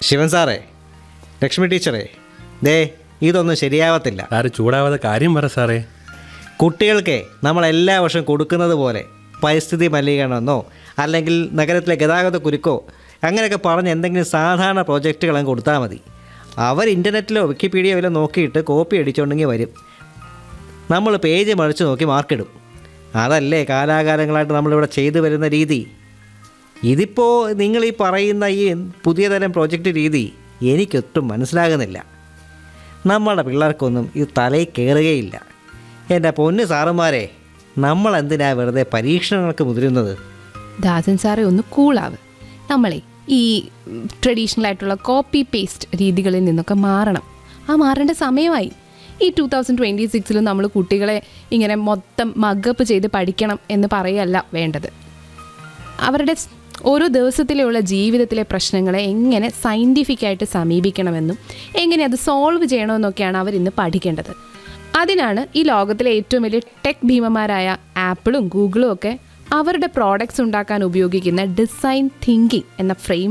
ശിവൻ സാറേ ലക്ഷ്മി ടീച്ചറേ ദേ ഇതൊന്നും ശരിയാവത്തില്ല സാറ് ചൂടാവാതെ കാര്യം പറ സാറേ കുട്ടികൾക്ക് നമ്മൾ എല്ലാ വർഷവും കൊടുക്കുന്നത് പോലെ പരിസ്ഥിതി മലിനീകരണമെന്നോ അല്ലെങ്കിൽ നഗരത്തിലെ ഗതാഗത കുരുക്കോ അങ്ങനെയൊക്കെ പറഞ്ഞ് എന്തെങ്കിലും സാധാരണ പ്രോജക്റ്റുകളും കൊടുത്താൽ മതി അവർ ഇൻ്റർനെറ്റിലോ വിക്കിപീഡിയയിലോ നോക്കിയിട്ട് കോപ്പി അടിച്ചുകൊണ്ടെങ്കിൽ വരും നമ്മൾ പേജ് മറിച്ച് നോക്കി മാർക്കിടും അതല്ലേ കാലാകാലങ്ങളായിട്ട് നമ്മളിവിടെ ചെയ്തു വരുന്ന രീതി ഇതിപ്പോൾ നിങ്ങൾ ഈ പറയുന്ന ഈ പുതിയ തരം പ്രോജക്റ്റ് രീതി എനിക്കൊട്ടും മനസ്സിലാകുന്നില്ല നമ്മുടെ പിള്ളേർക്കൊന്നും ഇത് തലയിൽ കയറുകയില്ല എൻ്റെ പൊന്ന് സാറുമാരെ നമ്മൾ എന്തിനാ വെറുതെ പരീക്ഷണങ്ങൾക്ക് മുതിരുന്നത് ദാസൻ സാറെ ഒന്ന് കൂളാവ് നമ്മളെ ഈ ട്രഡീഷണൽ ആയിട്ടുള്ള കോപ്പി പേസ്റ്റ് രീതികളിൽ നിന്നൊക്കെ മാറണം ആ മാറേണ്ട സമയമായി ഈ ടൂ തൗസൻഡ് ട്വൻറ്റി സിക്സിലും നമ്മൾ കുട്ടികളെ ഇങ്ങനെ മൊത്തം മഗപ്പ് ചെയ്ത് പഠിക്കണം എന്ന് പറയല്ല വേണ്ടത് അവരുടെ സ് ഓരോ ദിവസത്തിലുള്ള ജീവിതത്തിലെ പ്രശ്നങ്ങളെ എങ്ങനെ സയൻറ്റിഫിക് ആയിട്ട് സമീപിക്കണമെന്നും എങ്ങനെ അത് സോൾവ് ചെയ്യണമെന്നൊക്കെയാണ് അവരിന്ന് പഠിക്കേണ്ടത് അതിനാണ് ഈ ലോകത്തിലെ ഏറ്റവും വലിയ ടെക് ഭീമന്മാരായ ആപ്പിളും ഗൂഗിളും ഒക്കെ അവരുടെ പ്രോഡക്ട്സ് ഉണ്ടാക്കാൻ ഉപയോഗിക്കുന്ന ഡിസൈൻ തിങ്കിങ് എന്ന ഫ്രെയിം